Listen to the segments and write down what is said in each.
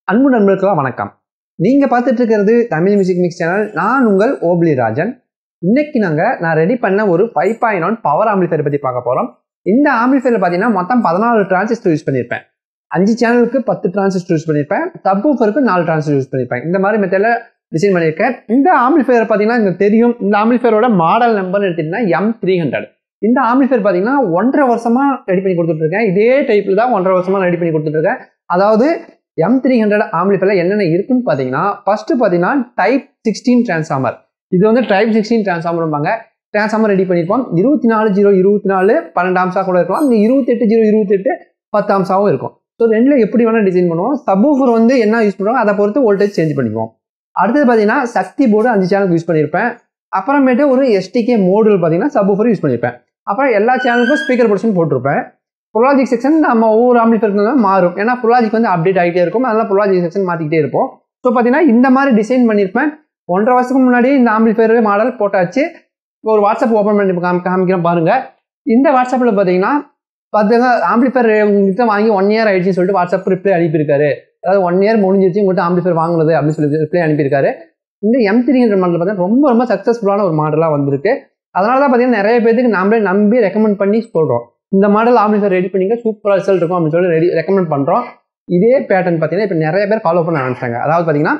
அன்பு நண்பர்களுக்கெல்லாம் வணக்கம் நீங்க பார்த்துட்டு இருக்கிறது தமிழ் மியூசிக் மிக்ஸ் சேனல் நான் உங்கள் ஓப்லி ராஜன் இன்னைக்கு நாங்க நான் ரெடி பண்ண ஒரு five point one power amplifier பத்தி பார்க்க போறோம் இந்த ஆம்பிளிஃபையர் பார்த்தீங்கன்னா மொத்தம் பதினாலு டிரான்சிஸ்டர் யூஸ் பண்ணியிருப்பேன் அஞ்சு சேனலுக்கு பத்து டிரான்சிஸ்டர் யூஸ் பண்ணியிருப்பேன் சப்வூஃபருக்கு நாலு டிரான்சிஸ்டர் யூஸ் பண்ணியிருப்பேன் இந்த மாதிரி மெத்தடில் டிசைன் பண்ணியிருக்கேன் இந்த ஆம்பிளிஃபையர் பார்த்தீங்கன்னா எனக்கு தெரியும் இந்த ஆம்பிளிஃபையரோட மாடல் நம்பர் எடுத்தீங்கன்னா எம் த்ரீ ஹண்ட்ரட் இந்த ஆம்பிளிஃபையர் பார்த்தீங்கன்னா ஒன்றரை வருஷமா ரெடி பண்ணி கொடுத்துட்டு இருக்கேன் இதே டைப்ல தான் ஒன்றரை வருஷமா ரெடி பண்ணி கொடுத்துட்டு இருக்கேன் அதாவது எம் த்ரீ ஹண்ட்ரட் ஆம்பிளிஃபையர் என்னென்ன இருக்குன்னு பார்த்தீங்கன்னா ஃபர்ஸ்ட் பார்த்தீங்கன்னா டைப் சிக்ஸ்டீன் டிரான்ஸ்ஃபார்மர் இது வந்து டைப் சிக்ஸ்டீன் டிரான்ஸ்ஃபார்மர்பாங்க டிரான்ஸ்ஃபார்மர் ரெடி பண்ணியிருப்போம் இருபத்தி நாலு ஜீரோ இருபத்தி நாலு பன்னெண்டு அம்சா கூட இருக்கலாம் இங்கே இருபத்தெட்டு ஜீரோ இருபத்தெட்டு பத்து அம்சாவும் இருக்கும் ஸோ ரெண்டுல எப்படி வேணால் டிசைன் பண்ணுவோம் சப்வூஃபர் வந்து என்ன யூஸ் பண்ணுவோம் அதை பொறுத்து வோல்டேஜ் சேஞ்ச் பண்ணிக்குவோம் அடுத்தது பார்த்தீங்கன்னா சக்தி போர்டு அஞ்சு சேனலுக்கு யூஸ் பண்ணியிருப்பேன் அப்புறமேட்டு ஒரு எஸ்டிகே மோடில் பார்த்தீங்கன்னா சப்வூஃபர் யூஸ் பண்ணியிருப்பேன் அப்புறம் எல்லா சேனலுக்கும் ஸ்பீக்கர் பொசிஷன் போட்டிருப்பேன் புலாஜிக் செக்ஷன் நம்ம ஒவ்வொரு ஆம்பிளிஃபருக்கு மாறும் ஏன்னா புலாஜிக் வந்து அப்டேட் ஆகிட்டே இருக்கும் அதனால புலாஜிக் செக்ஷன் மாற்றிக்கிட்டே இருப்போம் ஸோ பார்த்தீங்கன்னா இந்த மாதிரி டிசைன் பண்ணியிருப்பேன் ஒன்றரை வருஷத்துக்கு முன்னாடி இந்த ஆம்பிளிஃபையர் மாடல் போட்டாச்சு ஒரு வாட்ஸ்அப் ஓப்பன் பண்ணி காமி காமிக்கிறேன் பாருங்க இந்த வாட்ஸ்அப்பில் பார்த்தீங்கன்னா பார்த்துங்க ஆம்பிளிஃபையர் உங்ககிட்ட வாங்கி ஒன் இயர் ஆயிடுச்சுன்னு சொல்லிட்டு வாட்ஸ்அப் ரிப்ளை அனுப்பியிருக்காரு அதாவது ஒன் இயர் முடிஞ்சிருச்சு உங்கள்கிட்ட ஆம்பிளிஃபையர் வாங்குறது அப்படின்னு சொல்லி ரிப்ளை அனுப்பியிருக்காரு இந்த எம் த்ரீ ஹண்ட்ரட் மாடல் பார்த்தீங்கன்னா ரொம்ப ரொம்ப சக்ஸஸ்ஃபுல்லான ஒரு மாடலாக வந்திருக்கு அதனால தான் பார்த்தீங்கன்னா நிறைய பேருக்கு நாமளே நம்பி ரெக்கமெண்ட் பண்ணி சொல்கிறோம் இந்த மாடல் ஆம்பிளிஃபையர் ரெடி பண்ணிங்க சூப்பராக ரிசல்ட் இருக்கும் அப்படின்னு சொல்லி ரெடி ரெக்கமெண்ட் பண்ணுறோம் இதே பேட்டர்ன் பார்த்தீங்கன்னா இப்போ நிறைய பேர் ஃபாலோ பண்ண ஆரம்பிச்சாங்க அதாவது பார்த்தீங்கன்னா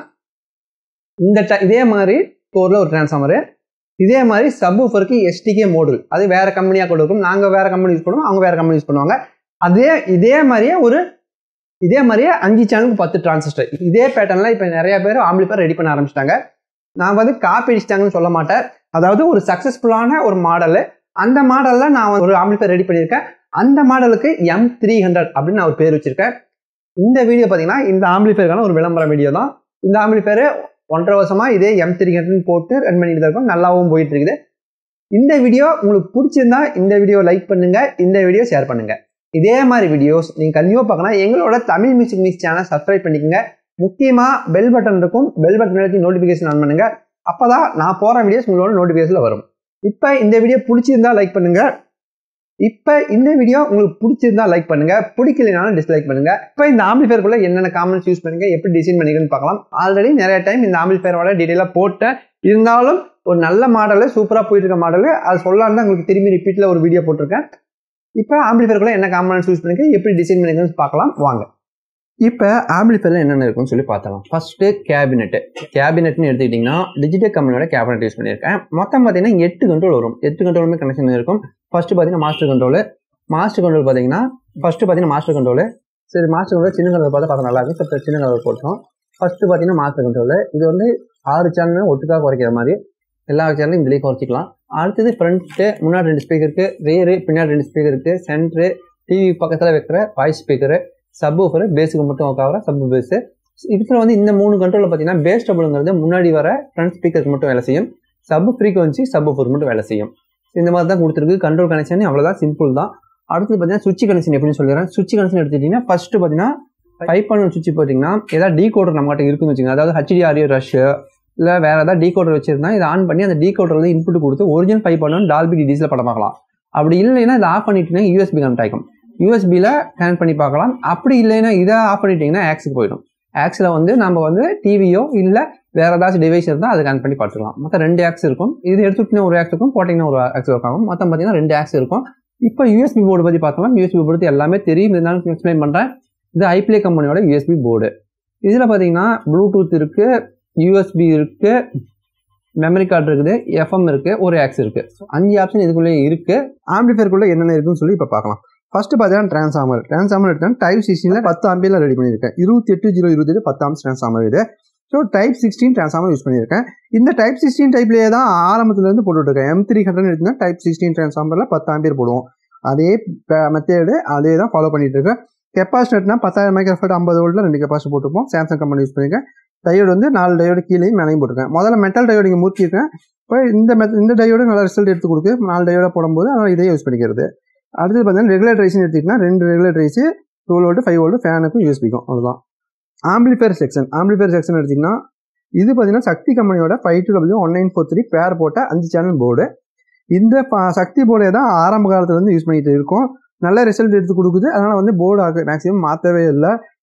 இந்த ட- இதே மாதிரி கோரில் ஒரு டிரான்ஸ்ஃபார்மரு இதே மாதிரி சப்வூஃபருக்கு எஸ்டிகே மோடல் அது வேற கம்பெனியாக கூட இருக்கும் நாங்கள் வேற கம்பெனி யூஸ் பண்ணுவோம் அவங்க வேற கம்பெனி யூஸ் பண்ணுவாங்க அதே இதே மாதிரியே ஒரு இதே மாதிரியே அஞ்சு சேனலுக்கு பத்து டிரான்சிஸ்டர் இதே பேட்டர்னில் இப்போ நிறைய பேர் ஆம்பிளிஃபையர் ரெடி பண்ண ஆரம்பிச்சிட்டாங்க நான் வந்து காப்பி அடிச்சிட்டாங்கன்னு சொல்ல மாட்டேன் அதாவது ஒரு சக்ஸஸ்ஃபுல்லான ஒரு மாடலு அந்த மாடலில் நான் ஒரு ஆம்பிளிஃபையர் ரெடி பண்ணியிருக்கேன் அந்த மாடலுக்கு எம் த்ரீ ஹண்ட்ரட் அப்படின்னு நான் ஒரு பேர் வச்சிருக்கேன் இந்த வீடியோ பார்த்தீங்கன்னா இந்த ஆம்பிளிஃபையருக்கான ஒரு விளம்பர வீடியோ தான் இந்த ஆம்பிளிஃபையர் ஒன்றரை வருஷமா இதே எம் த்ரீ ஹண்ட்ரட் போட்டு ரன் பண்ணிட்டு தான் இருக்கும் நல்லாவும் போயிட்டு இருக்குது இந்த வீடியோ உங்களுக்கு பிடிச்சிருந்தா இந்த வீடியோ லைக் பண்ணுங்க இந்த வீடியோ ஷேர் பண்ணுங்க இதே மாதிரி வீடியோஸ் நீங்க கண்டிப்பா பார்க்கணும் எங்களோட Tamil music mix channel subscribe பண்ணிக்கோங்க முக்கியமா பெல் பட்டன் இருக்கும் பெல் பட்டன் எழுதி நோட்டிபிகேஷன் ஆன் பண்ணுங்க அப்பதான் நான் போற வீடியோஸ் உங்களோட நோட்டிபிகேஷன்ல வரும் இப்போ இந்த வீடியோ பிடிச்சிருந்தா லைக் பண்ணுங்க இப்போ இந்த வீடியோ உங்களுக்கு பிடிச்சிருந்தா லைக் பண்ணுங்க பிடிக்கலைனாலும் டிஸ்லைக் பண்ணுங்க இப்போ இந்த ஆம்பிளிஃபயருக்குள்ள என்னென்ன காமெண்ட்ஸ் யூஸ் பண்ணுங்க எப்படி டிசைன் பண்ணிக்கணும்னு பார்க்கலாம் ஆல்ரெடி நிறைய டைம் இந்த ஆம்பிளிஃபயரோட டீட்டெயிலாக போட்டேன் இருந்தாலும் ஒரு நல்ல மாடலு சூப்பராக போயிட்டு இருக்க மாடலு அது சொல்லலாம் தான் உங்களுக்கு திரும்பி ரிப்பீட்டில் ஒரு வீடியோ போட்டிருக்கேன் இப்போ ஆம்பிளிஃபயருக்குள்ள என்ன காமெண்ட்ஸ் யூஸ் பண்ணுங்க எப்படி டிசைன் பண்ணிக்கணும்னு பார்க்கலாம் வாங்க இப்போ ஆம்பிளிஃபயரில் என்னென்ன இருக்குன்னு சொல்லி பார்த்தலாம் ஃபர்ஸ்ட்டு கேபினெட் கேபினெட்னு எடுத்துக்கிட்டிங்கன்னா டிஜிட்டல் கம்பெனியோட கேபினெட் யூஸ் பண்ணியிருக்கேன் மொத்தம் பார்த்தீங்கன்னா எட்டு கண்ட்ரோல் வரும் எட்டு கண்ட்ரோலுமே கனெக்ஷன் இருக்கும் ஃபர்ஸ்ட் பார்த்தீங்கன்னா மாஸ்டர் கண்ட்ரோல் மாஸ்டர் கண்ட்ரோல் பார்த்தீங்கன்னா ஃபர்ஸ்ட் பார்த்தீங்கன்னா மாஸ்டர் கண்ட்ரோல் சரி மாஸ்டர் கண்ட்ரோல் சின்ன கண்ட்ரோல் பார்த்தா பார்க்க நல்லா இருக்கும் இப்போ சின்ன கண்ட்ரோல் போட்டோம் ஃபர்ஸ்ட் பார்த்தீங்கன்னா மாஸ்டர் கண்ட்ரோல் இது வந்து ஆறு சேனல் ஒட்டுக்காக குறைக்கிற மாதிரி எல்லா சேனலும் இதுலேயே குறைச்சிக்கலாம் அடுத்தது ஃப்ரண்ட்டு முன்னாடி ரெண்டு ஸ்பீக்கர் இருக்கு ரேரு பின்னாடி ரெண்டு ஸ்பீக்கர் இருக்கு சென்ட்ரு டிவி பக்கத்தில் வைக்கிற வாய்ஸ் ஸ்பீக்கரு சப் ஊஃபர் பேஸுக்கு மட்டும் உட்கார சப் பேஸு இதில் வந்து இந்த மூணு கண்ட்ரோலில் பார்த்தீங்கன்னா பேஸ் டபுளுங்கிறது முன்னாடி வர ஃப்ரண்ட் ஸ்பீக்கருக்கு மட்டும் வேலை செய்யும் சப் ஃப்ரீக்வன்சி சப் ஊஃபர் மட்டும் வேலை செய்யும் இந்த மாதிரி தான் கொடுத்துருக்கு கண்ட்ரோல் கனெக்ஷன் அவ்வளோதான் சிம்பிள் தான் அடுத்து பார்த்தீங்கன்னா சுவிட்ச் கனெக்ஷன் எப்படின்னு சொல்லிடுறேன் சுவிட்ச் கனெக்ஷன் எடுத்துக்கிட்டிங்கன்னா ஃபர்ஸ்ட் பார்த்தீங்கன்னா ஃபைவ் பாயிண்ட் சுவிட்ச் பார்த்தீங்கன்னா ஏதாவது டீ கோடர் நம்மகிட்ட இருக்குன்னு வச்சுக்கோங்க அதாவது ஹச்டிஆர்யூ ரஷ் இல்லை வேற ஏதாவது டீ கோடர் வச்சிருந்தா இதை ஆன் பண்ணி அந்த டீ கோடர் வந்து இன்புட் கொடுத்து ஒரிஜினல் ஃபைவ் பாயிண்ட் டால்பி டிடிஸில் படம் பார்க்கலாம் அப்படி இல்லைன்னா இதை ஆஃப் பண்ணிட்டீங்கன்னா யூஎஸ்பி கனெக்ட் ஆகிக்கும் யூஎஸ்பியில் கனெக்ட் பண்ணி பார்க்கலாம் அப்படி இல்லைன்னா இதை ஆஃப் பண்ணிட்டீங்கன்னா ஆக்ஸுக்கு போயிடும் ஆக்ஸில் வந்து நம்ம வந்து டிவியோ இல்லை வேற ஏதாச்சும் டிவைஸ் இருந்தால் அதை கனெக்ட் பண்ணி பார்த்துக்கலாம் மொத்தம் ரெண்டு ஆக்ஸ் இருக்கும் இது எடுத்துக்கிட்டீங்கன்னா ஒரு ஆக்ஸ் இருக்கும் போட்டிங்கன்னா ஒரு ஆக்ஸ் ஒர்க் ஆகும் மொத்தம் பார்த்தீங்கன்னா ரெண்டு ஆக்ஸ் இருக்கும் இப்போ யூஎஸ்பி போர்டு பற்றி பார்க்கலாம் யூஎஸ்பி போர்டு எல்லாமே தெரியும் இருந்தாலும் எக்ஸ்பிளைன் பண்ணுறேன் இது ஐப்ளே கம்பெனியோட யூஎஸ்பி போர்டு இதில் பார்த்தீங்கன்னா ப்ளூடூத் இருக்கு யூஎஸ்பி இருக்கு மெமரி கார்டு இருக்குது எஃப்எம் இருக்கு ஒரு ஆக்ஸ் இருக்கு So, அஞ்சு ஆப்ஷன் இதுக்குள்ளே இருக்கு ஆம்பிளிஃபயருக்குள்ள என்னென்ன இருக்குன்னு சொல்லி இப்போ பார்க்கலாம் ஃபர்ஸ்ட் பார்த்தீங்கன்னா டிரான்ஸ்ஃபார்மர் டிரான்ஸ்ஃபார்மர் எடுத்தா டைப் சிக்ஸ்டீனில் பத்து ஆம்பியில் ரெடி பண்ணியிருக்கேன் இருபத்தி எட்டு ஜீரோ இருபத்தி பத்து ஆம்ஸ் டிரான்ஸ்ஃபார்மர் இது so type sixteen transformer use பண்ணியிருக்கேன் இந்த டைப் சிக்ஸ்டீன் டைப்லேயே தான் ஆரம்பத்துலேருந்து போட்டுருக்கேன் எம் த்ரீ ஹண்ட்ரட் எடுத்தா டைப் சிக்ஸ்டீன் டிரான்ஸ்ஃபார்மரில் பத்து ஆம்பியர் போடுவோம் அதே மெத்தேடு அதே தான் ஃபாலோ பண்ணிட்டு இருக்கேன் கெப்பாசிட்டர்னா பத்தாயிரம் மைக்ரோஃபோட் ஐம்பது வோல்ட்டில் ரெண்டு கெப்பாசிட்டி போட்டுப்போம் சாம்சங் கம்பெனி யூஸ் பண்ணியிருக்கேன் டயோடு வந்து நாலு டயோடு கீழேயும் மேலேயும் போட்டிருக்கேன் முதல்ல மெட்டல் டயோடு இங்கே மூத்திருக்கேன் இப்போ இந்த மெத் இந்த டயோடு நல்ல ரிசல்ட் எடுத்து கொடுக்கு நாலு டயோட போடும்போது அதனால் இதே யூஸ் பண்ணிக்கிறது அடுத்து பார்த்தீங்கன்னா ரெகுலேட்டர் ரைஸ்னு எடுத்துக்கிட்டா ரெண்டு regulator rise two volt five volt ஃபேனுக்கும் யூஎஸ்பிக்கும் அவ்வளோதான் ஆம்பிளிஃபேர் செக்ஷன் ஆம்பிளிஃபேர் செக்ஷன் எடுத்திங்கன்னா இது பார்த்தீங்கன்னா சக்தி கம்பெனியோட five two W one nine four three pair போட்ட அஞ்சு சேனல் போர்டு இந்த ப- சக்தி போர்டே தான் ஆரம்ப காலத்துல இருந்து யூஸ் பண்ணிட்டு இருக்கோம் நல்ல ரிசல்ட் எடுத்து கொடுக்குது அதனால வந்து போர்டு மேக்ஸிமம் மாற்றவே இல்லை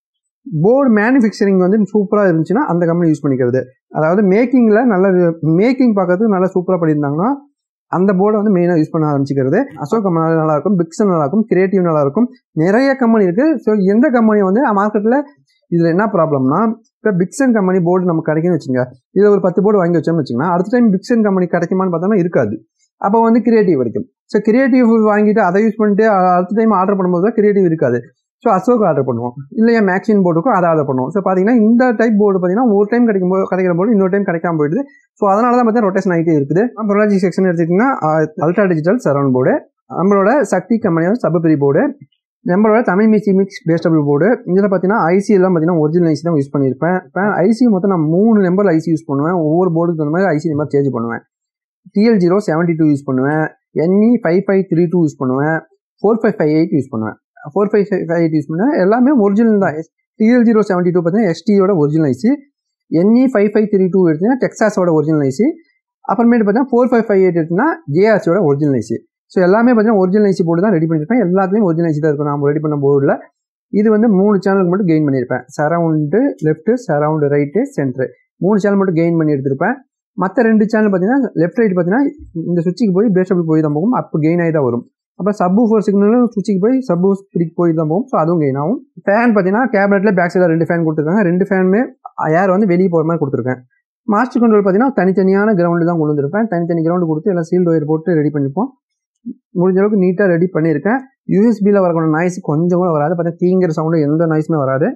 போர்டு மேனுஃபேக்சரிங் வந்து சூப்பராக இருந்துச்சுன்னா அந்த கம்பெனி யூஸ் பண்ணிக்கிறது அதாவது மேக்கிங்கில் நல்ல மேக்கிங் பார்க்கறதுக்கு நல்லா சூப்பராக பண்ணியிருந்தாங்கன்னா அந்த போர்டை வந்து மெயினாக யூஸ் பண்ண ஆரம்பிச்சிக்கிறது அசோக் கம்பெனி நல்லா இருக்கும் பிக்சன் நல்லா இருக்கும் கிரியேட்டிவ் நல்லா இருக்கும் நிறைய கம்பெனி இருக்கு ஸோ எந்த கம்பெனி வந்து மார்க்கெட்டில் இதில் என்ன ப்ராப்ளம்னா இப்போ பிக்சன் கம்பெனி போர்டு நமக்கு கிடைக்குன்னு வச்சுங்க இதில் ஒரு பத்து போர்டு வாங்கி வச்சோம்னு வச்சுங்கன்னா அடுத்த டைம் பிக்சன் கம்பெனி கிடைக்குமான்னு பார்த்தோம்னா இருக்காது அப்போ வந்து கிரியேட்டிவ் கிடைக்கும் ஸோ கிரியேட்டிவ் வாங்கிட்டு அதை யூஸ் பண்ணிட்டு அ- அடுத்த டைம் ஆர்டர் பண்ணும்போது தான் கிரியேட்டிவ் இருக்காது ஸோ அசோக் ஆர்டர் பண்ணுவோம் இல்லையா மேக்ஸின் போர்டுக்கும் அதை ஆர்டர் பண்ணுவோம் ஸோ பார்த்தீங்கன்னா இந்த டைப் போர்டு பார்த்தீங்கன்னா ஒரு டைம் கிடைக்கும் போது கிடைக்கிற போது இன்னொரு டைம் கிடைக்காம போயிடுது ஸோ அதனால தான் பார்த்தீங்கன்னா ரொட்டேஷன் ஆகிட்டே இருக்குது ப்ரொலாஜி செக்ஷன் எடுத்துக்கிட்டிங்கன்னா அல்ட்ரா டிஜிட்டல் சரௌண்ட் போர்டு நம்மளோட சக்தி கம்பெனியோட சபபெரி போர்டு நம்மளோட தமிழ் மிக்சி மிக்ஸ் பேஸ்டபிள் போர்டு இதில் பார்த்தீங்கன்னா ஐசி எல்லாம் பார்த்தீங்கன்னா ஒரிஜினல் ஐசி தான் யூஸ் பண்ணியிருப்பேன் இப்போ ஐசி மொத்தம் நான் மூணு நம்பர் ஐசி யூஸ் பண்ணுவேன் ஒவ்வொரு போர்டுக்கு தகுந்த மாதிரி ஐசி நம்பர் சேஞ்ச் பண்ணுவேன் TL zero seventy two use பண்ணுவேன் NE five five three two use பண்ணுவேன் four five five eight use பண்ணுவேன் four five five eight use பண்ணுவேன் எல்லாமே ஒரிஜினல் தான் டிஎல் ஜீரோ செவன்ட்டி டூ பார்த்தீங்கன்னா எஸ்டியோட original IC NE five five three two எடுத்தீங்கன்னா டெக்ஸாஸோட ஒரிஜினல் ஐசி அப்புறமேட்டு பார்த்தீங்கன்னா ஃபோர் ஃபைவ் ஃபைவ் எயிட் எடுத்தீங்கன்னா ஜேஆர்சியோட ஒரிஜினல் ஐசி ஸோ எல்லாமே பார்த்தீங்கன்னா ஒரிஜினல் ஐசி போர்டு தான் ரெடி பண்ணியிருப்பேன் எல்லாத்துலேயும் ஒரிஜினல் ஐசி தான் இருக்கும் நான் ரெடி பண்ண போர்டில் இது வந்து மூணு சேனலுக்கு மட்டும் கெயின் பண்ணியிருப்பேன் surround left surround right centre மூணு சேனல் மட்டும் கெயின் பண்ணி எடுத்திருப்பேன் மற்ற ரெண்டு சேனல் பார்த்தீங்கன்னா லெஃப்ட் ரைட் பார்த்தீங்கன்னா இந்த சுவிட்சுக்கு போய் பேஸ்டபிள் போய் தான் போகும் அப்போ கெயின் ஆகி தான் வரும் அப்போ சப்பு ஃபோர் சிக்னலும் சுவிட்சுக்கு போய் சப்பு த்ரீக்கு போய் தான் போகும் ஸோ அதுவும் கெயின் ஆகும் ஃபேன் பார்த்தீங்கன்னா கேபினெட்டில் பேக் சைடில் ரெண்டு ஃபேன் கொடுத்துருக்காங்க ரெண்டு ஃபேனுமே ஏர் வந்து வெளியே போகிற மாதிரி கொடுத்துருக்கேன் மாஸ்டர் கண்ட்ரோல் பார்த்தீங்கன்னா தனித்தனியான கிரவுண்டு தான் கொண்டு வந்திருப்பேன் தனித்தனி கிரவுண்டு கொடுத்து எல்லாம் சீல்டு ஒயர் போட்டு ரெடி பண்ணிப்போம் முடிஞ்ச அளவுக்கு நீட்டாக ரெடி பண்ணியிருக்கேன் யூஎஸ்பியில் வரக்கூடிய நாய்ஸ் கொஞ்சம் கூட வராது பார்த்தீங்கன்னா தீங்கிற சவுண்டு எந்த நாய்ஸுமே வராது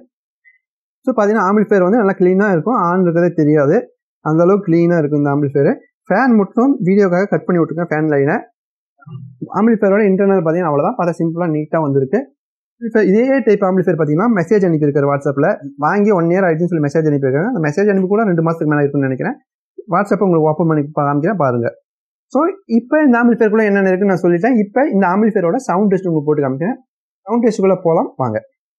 ஸோ பார்த்தீங்கன்னா ஆம்பிள்ஃபேர் வந்து நல்லா க்ளீனாக இருக்கும் ஆன் இருக்கிறதே தெரியாது அந்த அளவுக்கு க்ளீனாக இருக்கும் இந்த ஆம்பிள்ஃபேர் ஃபேன் மட்டும் வீடியோக்காக கட் பண்ணி விட்டுருக்கேன் ஃபேன் லைனை ஆம்பிள்ஃபேரோட இன்டர்னல் பார்த்தீங்கன்னா அவ்வளோதான் பார்த்தா சிம்பிளாக நீட்டாக வந்திருக்கு இப்போ இதே டைப் ஆம்பிள்ஃபேர் பார்த்தீங்கன்னா மெசேஜ் அனுப்பியிருக்காரு வாட்ஸ்அப்பில் வாங்கி ஒன் இயர் ஆயிடுச்சுன்னு சொல்லி மெசேஜ் அனுப்பியிருக்காங்க அந்த மெசேஜ் அனுப்பி கூட ரெண்டு மாதத்துக்கு மேலே இருக்குன்னு நினைக்கிறேன் வாட்ஸ்அப்பை உங்களுக்கு ஓப்பன் பண்ணி காமிக்கிறேன் பாருங்க ஸோ இப்போ இந்த ஆம்பிள்ஃபேருக்குள்ள என்னென்ன இருக்குன்னு நான் சொல்லிட்டேன் இப்போ இந்த ஆம்பிள்ஃபேரோட சவுண்ட் டெஸ்ட் உங்களுக்கு போட்டு காமிக்கிறேன் சவுண்ட் டெஸ்ட்டுக்குள்ளே போகலாம் வாங்க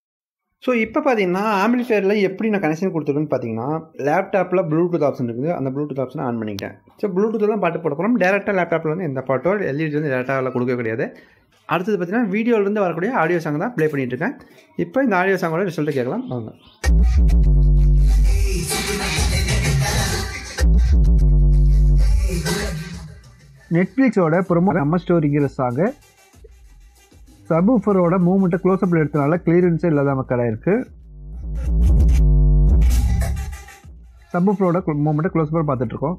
ஸோ இப்போ பார்த்தீங்கன்னா ஆம்பிளிஃபையரில் எப்படி நான் கனெக்ஷன் கொடுத்துருக்குன்னு பார்த்தீங்கன்னா லேப்டாப்பில் ப்ளூடூத் ஆப்ஷன் இருக்குது அந்த ப்ளூடூத் ஆப்ஷனை ஆன் பண்ணிக்கிட்டேன் ஸோ ப்ளூடூத் தான் பாட்டு போட போகிறோம் டேரெக்டாக லேப்டாப்பில் வந்து எந்த பாட்டோ எல்இடி வந்து டேரெக்டாக கொடுக்க கிடையாது அடுத்தது பார்த்தீங்கன்னா வீடியோலேருந்து வரக்கூடிய ஆடியோ சாங் தான் ப்ளே பண்ணிட்டு இருக்கேன் இப்போ இந்த ஆடியோ சாங்கோட ரிசல்ட்டை கேட்கலாம் வாங்க நெட்ஃப்ளிக்ஸோட ப்ரொமோ நம்ம ஸ்டோரிங்கிற சாங்கு சபூஃபரோட மூமெண்ட்டை க்ளோஸ்அப்பில் எடுத்தனால கிளியரன்ஸே இல்லாத கடை இருக்குது சபூஃபரோட மூமெண்ட்டை க்ளோஸ்அப்பில் பார்த்துட்ருக்கோம்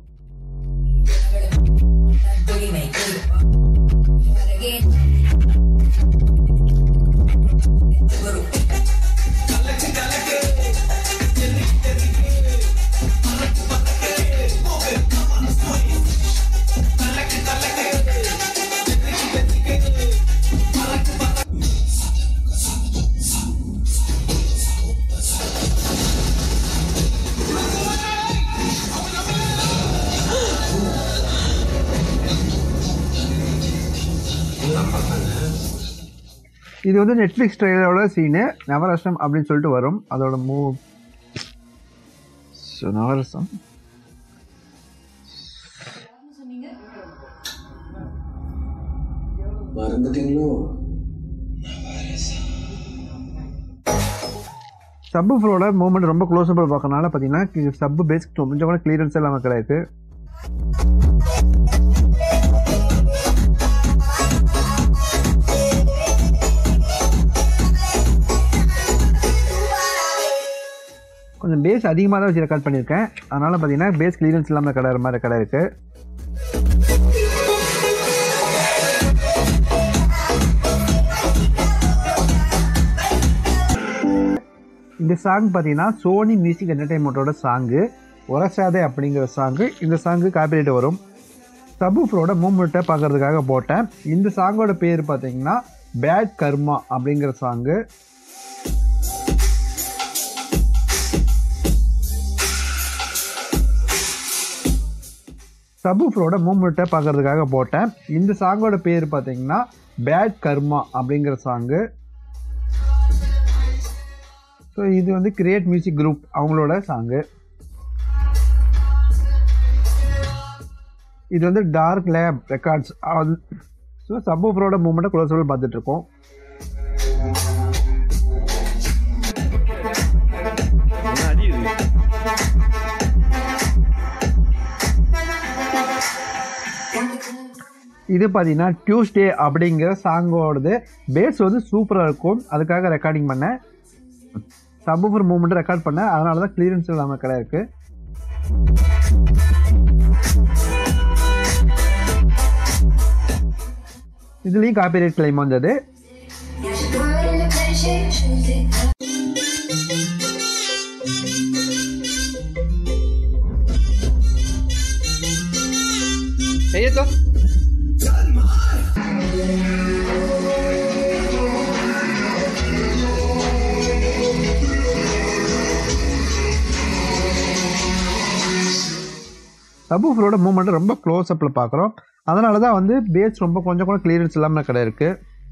இது வந்து நெட்ஃப்ளிக்ஸ் ட்ரெயிலரோட சீனு நவரசம் அப்படின்னு சொல்லிட்டு வரும் அதோட மூ ஸோ நவரசம் மறந்துட்டீங்களோ சப்பு ஃப்ளோட மூவ்மெண்ட் ரொம்ப க்ளோஸபிள் பார்க்கறனால பார்த்தீங்கன்னா சப்பு பேஸ் கொஞ்சம் கூட கிளியரன்ஸ் இல்லாமல் கிடையாது கொஞ்சம் பேஸ் அதிகமாக தான் வச்சு ரெக்கார்ட் பண்ணியிருக்கேன் அதனால் பார்த்தீங்கன்னா பேஸ் கிளியரன்ஸ் இல்லாமல் கடை மாதிரி கடை இருக்குது இந்த சாங் பார்த்தீங்கன்னா சோனி மியூசிக் என்டர்டைன்மெண்ட்டோட சாங்கு உரசாதே அப்படிங்கிற சாங்கு இந்த சாங்கு காப்பிரைட் வரும் சபூஃபரோட மூமெண்ட்டை பார்க்கறதுக்காக போட்டேன் இந்த சாங்கோட பேர் பார்த்தீங்கன்னா பேட் கர்மா அப்படிங்கிற சாங்கு சபூஃபரோட மூமெண்ட்டை பார்க்கறதுக்காக போட்டேன் இந்த சாங்கோட பேர் பார்த்தீங்கன்னா பேட் கர்மா அப்படிங்கிற சாங்கு ஸோ இது வந்து கிரியேட் மியூசிக் குரூப் அவங்களோட சாங்கு இது வந்து டார்க் லேப் ரெக்கார்ட்ஸ் ஸோ சப்போஃபரோட மூமெண்ட்டை க்ளோஸ் பார்த்துட்டு இருக்கோம் இது பார்த்தீங்கன்னா டியூஸ்டே அப்படிங்கிற சாங்கோடது பேஸ் வந்து சூப்பராக இருக்கும் அதுக்காக ரெக்கார்டிங் பண்ணேன் சப்பூஃபர் மூமெண்ட் ரெக்கார்ட் பண்ணேன் அதனால தான் கிளியரன்ஸ் இல்லாமல் கடை இருக்கு இதுலேயும் காப்பிரைட் கிளைம் வந்தது செய்யத்தோ சபூஃபரோட மூமெண்ட் ரொம்ப க்ளோஸ் அப்பில் பார்க்குறோம் அதனால தான் வந்து பேஸ் ரொம்ப கொஞ்சம் கூட கிளியரன்ஸ் இல்லாமல் கடை இருக்கு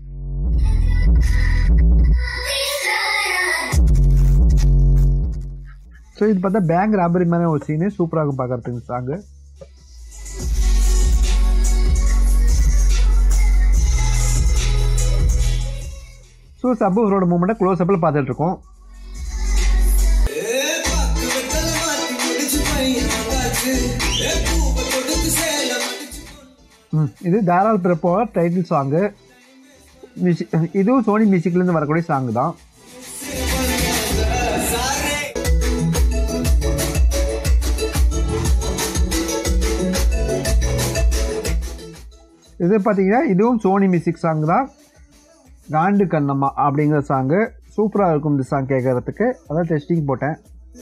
ஸோ இது பார்த்தா பேங்க் ராபரி மாதிரி ஒரு சீனு சூப்பராக இருக்கும் பார்க்கறதுக்கு சாங்கு ஸோ சபூஃபரோட மூமெண்ட்டை க்ளோஸ் அப்பில் பார்த்துட்டு இருக்கோம் ம், இது தாராள் பிறப்போட டைட்டில் சாங்கு மியூசிக் இதுவும் சோனி மியூசிக்லேருந்து வரக்கூடிய சாங் தான் இது பார்த்தீங்கன்னா இதுவும் சோனி மியூசிக் சாங் தான் காண்டு கண்ணம்மா அப்படிங்கிற சாங்கு சூப்பராக இருக்கும் இந்த சாங் கேட்கறதுக்கு அதான் டெஸ்டிங் போட்டேன்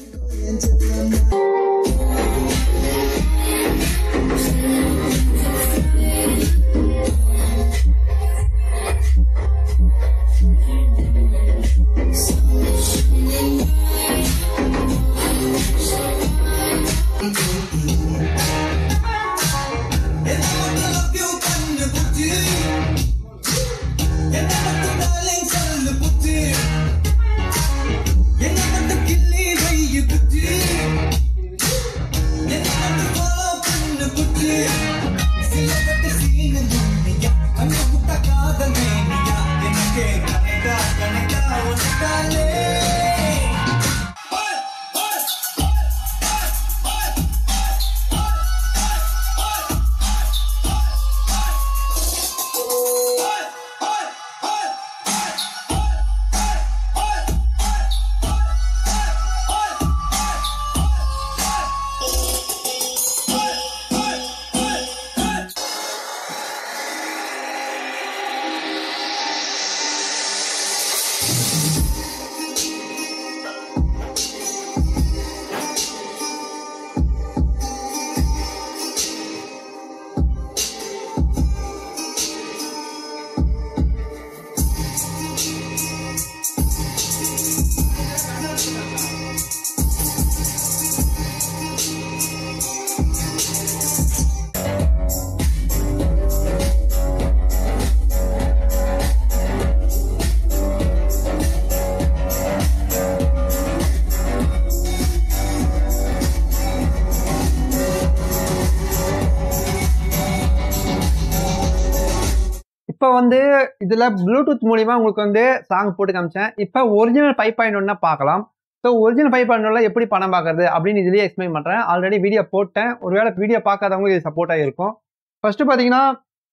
இப்போ வந்து இதில் ப்ளூடூத் மூலிமா உங்களுக்கு வந்து சாங் போட்டு காமிச்சேன் இப்போ ஒரிஜினல் ஃபைவ் பாயிண்ட் ஒன்னா பார்க்கலாம் ஸோ ஒரிஜினல் ஃபைவ் பாயிண்ட் ஒன்ல எப்படி படம் பார்க்கறது அப்படின்னு இதுலேயே எக்ஸ்பிளைன் பண்ணுறேன் ஆல்ரெடி வீடியோ போட்டேன் ஒருவேளை வீடியோ பார்க்காதவங்களுக்கு இது சப்போர்ட்டாக இருக்கும் ஃபர்ஸ்ட் பார்த்தீங்கன்னா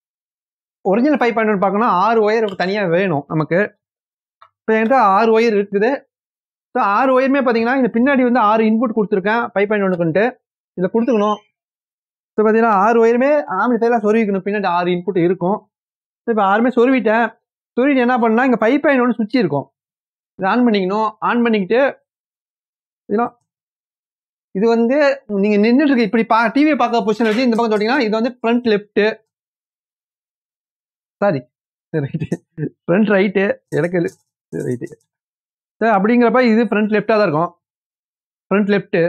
ஒரிஜினல் ஃபைவ் பாயிண்ட் ஒன் பார்க்கணும் ஆறு ஒயர் தனியாக வேணும் நமக்கு இப்போ என்கிட்ட ஆறு ஒயர் இருக்குது ஸோ ஆறு ஒயருமே பார்த்தீங்கன்னா இந்த பின்னாடி வந்து ஆறு இன்புட் கொடுத்துருக்கேன் ஃபைவ் பாயிண்ட் ஒன்றுக்குன்ட்டு இதில் கொடுத்துக்கணும் ஸோ பார்த்தீங்கன்னா ஆறு ஒயருமே ஆம்பளை பேர்லாம் சொருவிக்கணும் பின்னாடி ஆறு இன்புட் இருக்கும் ஸோ இப்போ ஆறுமே சொருவிட்டேன் சொருவிட்டு என்ன பண்ணா இங்கே ஃபைவ் பாயிண்ட் ஒன்று சுவிட்ச் இருக்கும் இது ஆன் பண்ணிக்கணும் ஆன் பண்ணிக்கிட்டு இதெல்லாம் இது வந்து நீங்கள் நின்றுட்டு இருக்கு இப்படி பா டிவியை பார்க்க பொசிஷன் வச்சு இந்த பக்கம் தொட்டிங்கன்னா இது வந்து front left sorry right front right எனக்கு ரைட்டு சார் அப்படிங்கிறப்ப இது ஃப்ரண்ட் லெஃப்டாக தான் இருக்கும் front left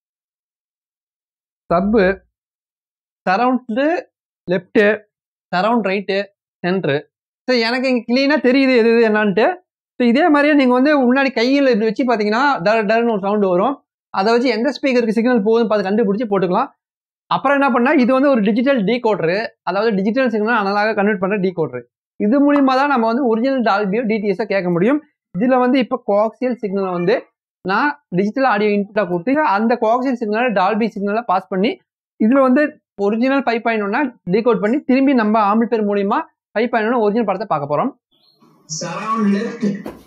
sub surround left surround right centre so எனக்கு இங்கே க்ளீனாக தெரியுது எது எது என்னான்ட்டு ஸோ இதே மாதிரியே நீங்கள் வந்து முன்னாடி கையில் இப்படி வச்சு பார்த்தீங்கன்னா டர் டர்னு ஒரு சவுண்டு வரும் அதை வச்சு எந்த ஸ்பீக்கருக்கு சிக்னல் போகுதுன்னு பார்த்து கண்டுபிடிச்சி போட்டுக்கலாம் அப்புறம் என்ன பண்ணால் இது வந்து ஒரு டிஜிட்டல் டீகோட்ரு அதாவது டிஜிட்டல் சிக்னல் அனலாக கன்வெர்ட் பண்ணுற டீகோட்ரு இது மூலியமா தான் நம்ம வந்து ஒரிஜினல் டால்பியோ டிடிஎஸோ கேட்க முடியும் இதில் வந்து இப்போ கோஆக்சியல் சிக்னலை வந்து நான் டிஜிட்டல் ஆடியோ இன்புட்டாக கொடுத்து அந்த கோஆக்சியல் சிக்னலை டால்பி சிக்னலை பாஸ் பண்ணி இதில் வந்து ஒரிஜினல் ஃபைவ் பாயிண்ட் ஒன்னா டீகோட் பண்ணி திரும்பி நம்ம ஆம்பிள்ஃபேர் மூலியமா ஃபைவ் பாயிண்ட் ஒன் ஒரிஜினல் படத்தை பார்க்க போறோம் surround left,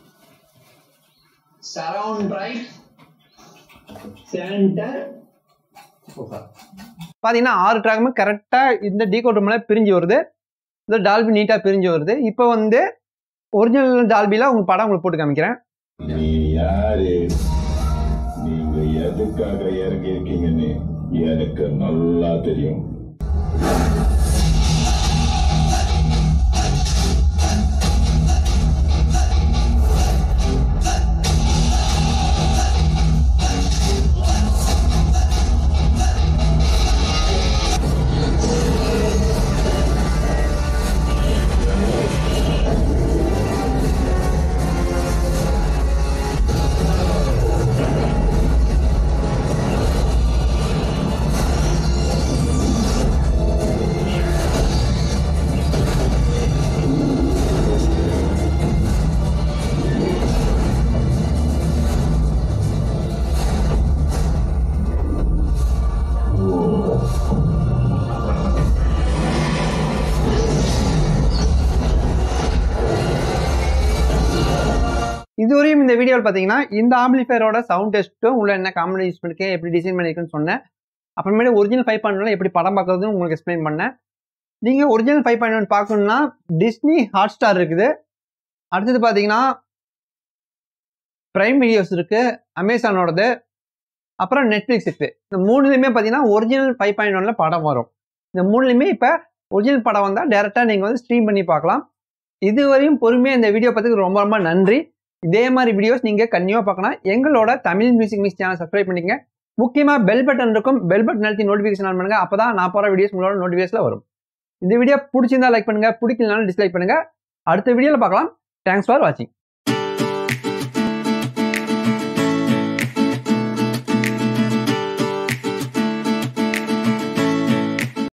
surround right, center. பார்த்தீங்கன்னா ஆறு ட்ராக்குமே கரெக்டாக இந்த டீகோட் மேலே பிரிஞ்சு வருது இந்த டால்பி நீட்டாக பிரிஞ்சு வருது இப்போ வந்து ஒரிஜினல் டால்பியில் உங்க படம் உங்களுக்கு போட்டு காமிக்கிறேன் நீ யாரு நீங்க எதுக்காக இறங்கி இருக்கீங்கன்னு எனக்கு நல்லா தெரியும் இதுவரையும் இந்த வீடியோவில் பார்த்தீங்கன்னா இந்த ஆம்பிளிஃபயரோட சவுண்ட் டெஸ்ட்டும் உள்ள என்ன காமெடி யூஸ் பண்ணிருக்கேன் எப்படி டிசைன் பண்ணிருக்குன்னு சொன்னேன் அப்புறமேட்டு ஒரிஜினல் ஃபைவ் பாயிண்ட் எப்படி படம் பார்க்கறதுன்னு உங்களுக்கு எக்ஸ்பிளைன் பண்ணேன் நீங்கள் ஒரிஜினல் ஃபைவ் பாயிண்ட் ஒன் பார்க்கணுன்னா டிஸ்னி ஹாட் ஸ்டார் இருக்குது அடுத்தது பார்த்தீங்கன்னா ப்ரைம் வீடியோஸ் இருக்கு அமேசானோடது அப்புறம் நெட்ஃப்ளிக்ஸ் இருக்கு இந்த மூணுலையுமே பார்த்தீங்கன்னா ஒரிஜினல் ஃபைவ் பாயிண்ட் ஒன்ல படம் வரும் இந்த மூணுலையுமே இப்போ ஒரிஜினல் படம் வந்தால் டேரெக்டாக நீங்கள் வந்து ஸ்ட்ரீம் பண்ணி பார்க்கலாம் இதுவரையும் பொறுமையாக இந்த வீடியோ பார்த்துக்கு ரொம்ப ரொம்ப நன்றி இதே மாதிரி வீடியோஸ் நீங்கள் கன்னியூவாக பார்க்கணும் எங்களோட Tamil music mix channel subscribe பண்ணிக்கங்க முக்கியமாக பெல் பட்டன் இருக்கும் பெல் பட்டன் அழுத்தி நோட்டிஃபிகேஷன் ஆன் பண்ணுங்க அப்போ தான் நான் போகிற வீடியோஸ் உங்களோட நோட்டிஃபிகேஷனில் வரும் இந்த வீடியோ பிடிச்சிருந்தா லைக் பண்ணுங்க பிடிக்கலனாலும் டிஸ்லைக் பண்ணுங்க அடுத்த வீடியோவில் பார்க்கலாம் தேங்க்ஸ் ஃபார் வாட்சிங்